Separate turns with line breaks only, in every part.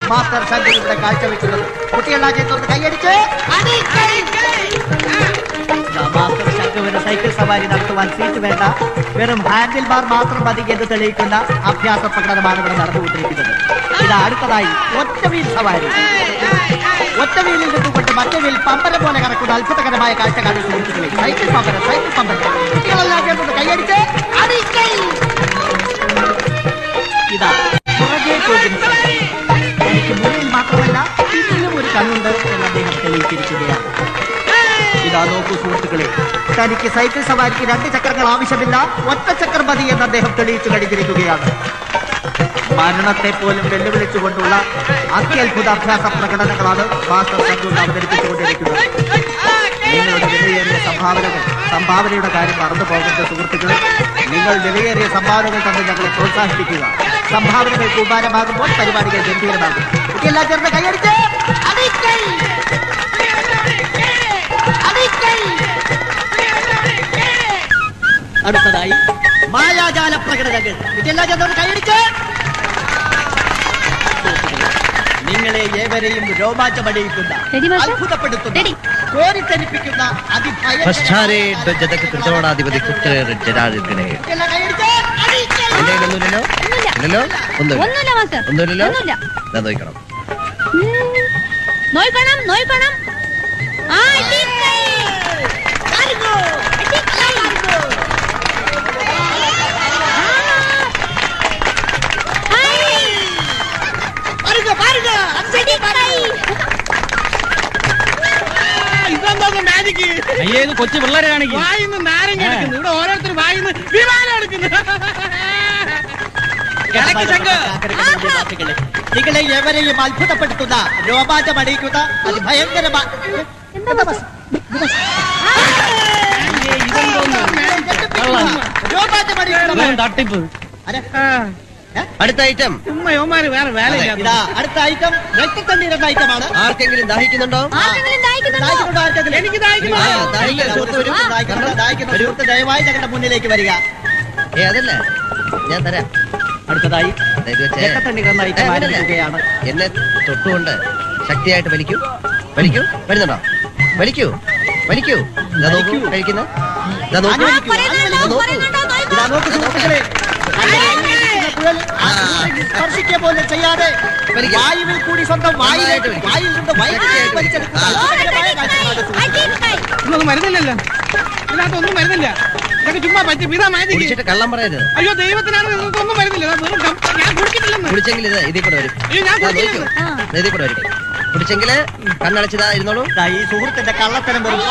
Master Shankar ഇവിടെ കാഴ്ചവെക്കുന്നത് കുട്ടികളാ ചേർന്ന് കൈയടിച്ച് ഇതാ മാസ്റ്റർ ശങ്കുവിന് സൈക്കിൾ സവാരി നടത്തുവാൻ സീറ്റ് വേണ്ട വെറും ഹാൻഡിൽ ബാർ മാത്രം മതി എന്ന് തെളിയിക്കുന്ന അഭ്യാസ പ്രകടനമാണ് ഇവിടെ നടന്നുകൊണ്ടിരിക്കുന്നത് ഇത് അടുത്തതായി ഒറ്റവീൽ സവാരി ഒറ്റവീലിൽ നിന്നുകൊണ്ട് മറ്റേ വീൽ പമ്പര പോലെ കറക്കുന്ന അത്ഭുതകരമായ കാഴ്ച കാണുന്ന സുഹൃത്തുക്കളെ സൈക്കിൾ പമ്പര സൈക്കിൾ പമ്പര കുട്ടികളെല്ലാം ചേർന്ന് കൈയടിച്ച് അടിക്കൈ. ഇതാ പുറകെ പോകുന്ന സംഘം. എനിക്ക് മുന്നിൽ മാത്രമല്ല പിന്നിലും ഒരു കണ്ണുണ്ട് എന്ന് അദ്ദേഹം തെളിയിച്ചിരിക്കുകയാണ് ഇതാ നോക്കൂ സുഹൃത്തുക്കളെ തനിക്ക് സൈക്കിൾ സവാരിക്ക് രണ്ട് ചക്രങ്ങൾ ആവശ്യമില്ല ഒറ്റ ചക്രം മതി എന്ന് അദ്ദേഹം തെളിയിച്ചു കഴിഞ്ഞിരിക്കുകയാണ് മരണത്തെ പോലും വെല്ലുവിളിച്ചുകൊണ്ടുള്ള അത്യത്ഭുത അഭ്യാസ പ്രകടനങ്ങളാണ് മാസ്റ്റർ സഞ്ജു അവതരിപ്പിച്ചുകൊണ്ടിരിക്കുന്നത് നിങ്ങളുടെ വിലയേറിയ സംഭാവനകൾ സംഭാവനയുടെ കാര്യം മറന്നു പോകരുത് സുഹൃത്തുക്കളെ നിങ്ങൾ വിലയേറിയ സംഭാവനകൾ തന്നെ ഞങ്ങളെ പ്രോത്സാഹിപ്പിക്കുക സംഭാവനകൾ കൂമ്പാരമാകുമ്പോൾ പരിപാടികൾ ഗംഭീരമാകും കുട്ടിയെല്ലാം ചേർന്ന് കൈയടിച്ച് അടിക്കൈ. അടിക്കൈ. അടുത്തതായി മായാജാല പ്രകടനങ്ങൾ കുട്ടിയെല്ലാം ചേർന്ന് കൈയടിച്ച് നിങ്ങളെ ഏവരെയും രോമാഞ്ചമണിയിക്കുന്ന
Ready, master?
അത്ഭുതപ്പെടുത്തുന്ന
Ready.
കോരിത്തരിപ്പിക്കുന്ന
ഭ്രഷ്ടാരേ
അതിഭയങ്കര
ധ്വജതക്ക് കൃതോടാധിപതി പുത്രേർ ജനാർദ്ദനെ
കുട്ടിയെല്ലാം കൈയടിച്ച് അടിക്കൈ.
എന്റെ കയ്യിലൊന്നുമില്ലല്ലോ
ഒന്നുമില്ല.
ഇല്ലല്ലോ ഒന്നുമില്ല
ഒന്നുമില്ല മാസ്റ്റർ
ഒന്നുമില്ലല്ലോ
ഒന്നുമില്ല
ഞാൻ നോക്കണം
ഉം. നോയിക്കണം നോയിക്കണം ആ അടിക്കൈ.
Cargo.
അടിക്കൈ. ആ. ഹായ്.
പാരുക, പാരുക.
അടിക്കൈ.
ഇതെന്താ മാജിക്ക്
അയ്യേ ഇത് കൊച്ചു പിള്ളേരെ കാണിക്കും
വായിന്ന് നാരങ്ങ എടുക്കുന്നു ഇവിടെ ഓരോരുത്തർ വായിന്ന് വിമാനം എടുക്കുന്നു
കിഴക്ക് ശംഖ്. നിങ്ങളെ ഏവരെയും അത്ഭുതപ്പെടുത്തുന്ന രോമാഞ്ചമണിയിക്കുന്ന അതിഭയങ്കരമായ എന്താ ബസ്? രോമാഞ്ചമണിയിക്കുന്ന
വെറും തട്ടിപ്പ്
അരെ, ഏ?
അടുത്ത ഐറ്റം
ചുമ്മാ യോമാര് വേറെ വേലയില്ല
ഇതാ അടുത്ത ഐറ്റം രക്തത്തണ്ണീർ എന്ന ഐറ്റമാണ്
ആർക്കെങ്കിലും ദാഹിക്കുന്നുണ്ടോ
ആർക്കെങ്കിലും ദാഹിക്കുന്നുണ്ടോ?
ദാഹിക്കുന്നുണ്ടോ ആർക്കെങ്കിലും?
എനിക്ക് ദാഹിക്കുന്നു.
ആ,
ആ,
ദാഹിക്കുന്ന സുഹൃത്ത് വരൂ.
ആ.
ദാഹിക്കുന്ന ദാഹിക്കുന്ന സുഹൃത്ത് ദയവായി ഞങ്ങളുടെ മുന്നിലേക്ക് വരിക
ഏ അതല്ല ഞാൻ തരാം
അടുത്തതായി
ദേ ഇത് വെച്ചേ.
രക്തത്തണ്ണീർ എന്ന
ഏ,
ഐറ്റം
അങ്ങനല്ല.
ആരംഭിക്കുകയാണ്
എന്നെ തൊട്ടുകൊണ്ട് ശക്തിയായിട്ട് വലിക്കൂ വലിക്കൂ വരുന്നുണ്ടോ വലിക്കൂ വലിക്കൂ ഇതാ നോക്കൂ കഴിക്കുന്ന ഇതാ നോക്കൂ
ആ,
പറയുന്നുണ്ടോ?
ഇതാ നോക്കൂ
പറയുന്നുണ്ടോ?
ഇതാ
നോയിക്കോ.
നോക്ക് സുഹൃത്തുക്കളെ കുഴൽ ആ സൂര്യനെ സ്പർശിക്കുക പോലും ചെയ്യാതെ
വലിക്കാം.
വായുവിൽ കൂടി സ്വന്തം വായുവിലേക്ക്
നന്നായിട്ട് വലിക്കാം.
വായിൽ നിന്ന് വൈദ്യുതി വലിച്ചെടുക്കുന്ന
ആ.
അത്ഭുതകരമായ കാഴ്ചകളാണ് സുഹൃത്തുക്കളെ.
അടിക്കൈ.
ഇതൊന്നും മരുന്നില്ലല്ലോ ഇതിനകത്തൊന്നും മരുന്നില്ല ഇതൊക്കെ ചുമ്മാ പറ്റി ഇതാ മാജിക്ക്
കുടിച്ചിട്ട് കള്ളം പറയരുത്
അയ്യോ ദൈവത്തിനാണ് ഇതൊന്നും മരുന്നില്ല ഇത് വെറും കം- ഞാൻ കുടിച്ചിട്ടില്ലെന്ന്
കുടിച്ചെങ്കിൽ ഇത് ഇതിൽ കൂടെ വരും
അയ്യോ ഞാൻ
ഇതാ നോക്കൂ
കുടിച്ചില്ലെന്ന്
ആ.
ദേ ഇതിൽ കൂടെ വരും കുടിച്ചെങ്കില് കണ്ണടച്ചതാ ഇരുന്നോളൂ
ഇതാ ഈ സുഹൃത്തിന്റെ കള്ളത്തരം വെറും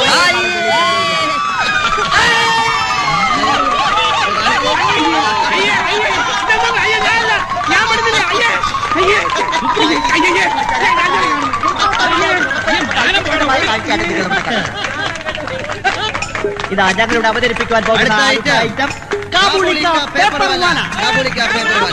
അയ്യേ അയ്യേ ഇതെന്താ അയ്യേ ഞാനല്ല ഞാൻ പഠിച്ചില്ല അയ്യേ അയ്യേ അയ്യേ അയ്യേ
അത്ഭുതകരമായ കാഴ്ചയാണ് നിങ്ങൾ ഇവിടെ കണ്ടത്. ഇതാ ഞങ്ങളുടെ അവതരിപ്പിക്കുവാൻ പോകുന്ന
അടുത്ത
അടുത്ത
item.
ഐറ്റം കാബൂളിക്ക പേപ്പർ വാല.
കാബൂളിക്ക പേപ്പർ വാല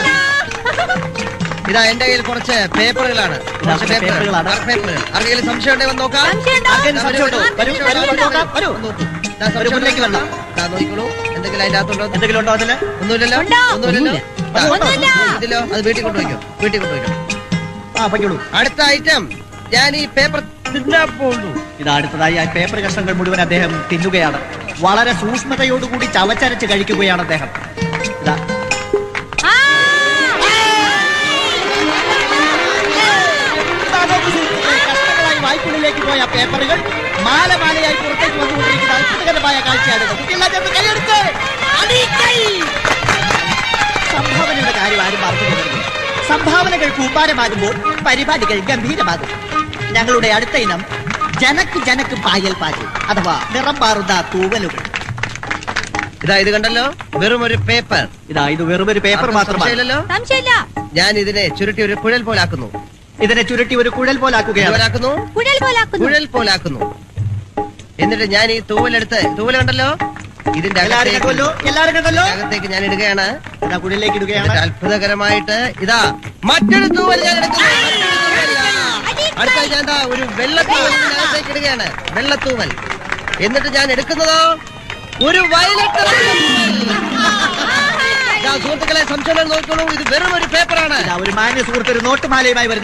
ഇതാ എന്റെ കയ്യിൽ കുറച്ച് പേപ്പറുകളാണ് കുറച്ച്
കുറച്ച്
പേപ്പർ
പേപ്പറുകളാണ്.
പേപ്പറുകൾ ആർക്കെങ്കിലും സംശയം ഉണ്ടെങ്കിൽ വന്ന് നോക്കാം
സംശയമുണ്ടോ?
ആർക്കെങ്കിലും സംശയമുണ്ടോ? വരൂ, വരൂ, വരൂ, നോക്കാം. വരൂ.
ദാ സംശയം
ഒരു മുന്നിലേക്ക്
ഉണ്ടെങ്കിൽ
വരണം.
ദാ നോക്കിക്കോളൂ എന്തെങ്കിലും അതിന്റെ അകത്തുണ്ടോ
എന്തെങ്കിലും ഉണ്ടോ അതില്
ഒന്നുമില്ലല്ലോ
ഉണ്ടോ?
ഒന്നുമില്ലല്ലോ ദാ,
ഒന്നുമില്ല.
ഇതിലോ അത് വീട്ടിൽ കൊണ്ടുപോയിക്കോ വീട്ടിൽ കൊണ്ടുപോയിക്കോ
ആ പൊയ്ക്കോളൂ
അടുത്ത ഐറ്റം ഞാൻ ഈ പേപ്പർ തിന്നാൻ പോകുന്നു
ഇത് അടുത്തതായി ആ പേപ്പർ കഷ്ണങ്ങൾ മുഴുവൻ അദ്ദേഹം തിന്നുകയാണ് വളരെ സൂക്ഷ്മതയോടുകൂടി ചവച്ചരച്ച് കഴിക്കുകയാണ് അദ്ദേഹം ഇതാ
ആ.
ഇതാ നോക്കൂ സുഹൃത്തുക്കളെ, കഷ്ണങ്ങളായി വായ്പുള്ളിലേക്ക് പോയ പേപ്പറുകൾ മാല മാലയായി പുറത്തേക്ക് വന്നുകൊണ്ടിരിക്കുന്ന അത്ഭുതകരമായ കാഴ്ചയാണ് ഇത്. കുട്ടിയെല്ലാം ചേർന്ന് കൈയെടുത്ത് അടിക്കൈ. സംഭാവനയുടെ കാര്യം ആരും മറന്നു പോകരുത് സംഭാവനകൾ കൂമ്പാരമാകുമ്പോൾ പരിപാടികൾ ഗംഭീരമാകും ഞങ്ങളുടെ അടുത്ത ഇനം ജനക്ക് ജനക്ക് പായൽ പാല് അഥവാ നിറം മാറുന്ന തൂവലുകൾ
ഇതാ ഇത് കണ്ടല്ലോ വെറും ഒരു പേപ്പർ
ഇതാ ഇത് വെറും ഒരു പേപ്പർ മാത്രമാണ്
സംശയമില്ലല്ലോ
സംശയമില്ല
ഞാൻ ഇതിനെ ചുരുട്ടി ഒരു കുഴൽ പോലാക്കുന്നു
ഇതിനെ ചുരുട്ടി ഒരു കുഴൽ പോലാക്കുകയാണ്
പോലാക്കുന്നു
കുഴൽ പോലാക്കുന്നു
കുഴൽ പോലാക്കുന്നു എന്നിട്ട് ഞാൻ ഈ തൂവലെടുത്ത് തൂവൽ കണ്ടല്ലോ ഇതിന്റെ
എല്ലാവരും
അകത്തേക്ക്
കണ്ടല്ലോ എല്ലാവരും കണ്ടല്ലോ
ഇതിന്റെ അകത്തേക്ക് ഞാൻ ഇടുകയാണ്
ഇതാ കുഴലിലേക്ക് ഇടുകയാണ്
എന്നിട്ട് അത്ഭുതകരമായിട്ട് ഇതാ മറ്റൊരു തൂവൽ ഞാൻ എടുക്കുന്നു മറ്റൊരു തൂവൽ. ആ. അടുത്ത ഞാൻ ദാ ഒരു വെള്ളത്തൂവൽ ഇതിനകത്തേക്ക് ഇടുകയാണ് വെള്ളത്തൂവൽ എന്നിട്ട് ഞാൻ എടുക്കുന്നതോ ഒരു വയലറ്റ് സുഹൃത്തുക്കളെ സംശയം നോക്കിക്കോളൂ ഇത് വെറും ഒരു പേപ്പറാണ്
ഇതാ ഒരു മാന്യ സുഹൃത്ത് ഒരു നോട്ടുമാലയുമായി വരുന്നു